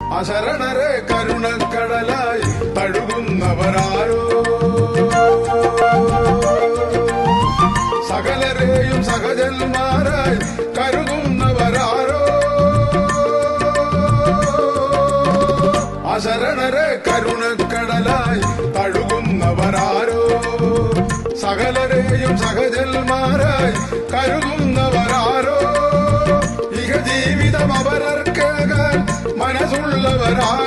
അശരണരെ കരുണക്കടലായി തഴുകുന്നവരാരോ സകലരെയും സഹജന്മാരായി കരുതുന്നവരാരോ അശരണരെ കരുണക്കടലായി തഴുകുന്നവരാരോ സകലരെയും സഹജന്മാരായി കരുതുന്നവരാരോ ഇഹ ജീവിതം അവരർക്കേകാൻ മനസ്സുള്ളവരാരോ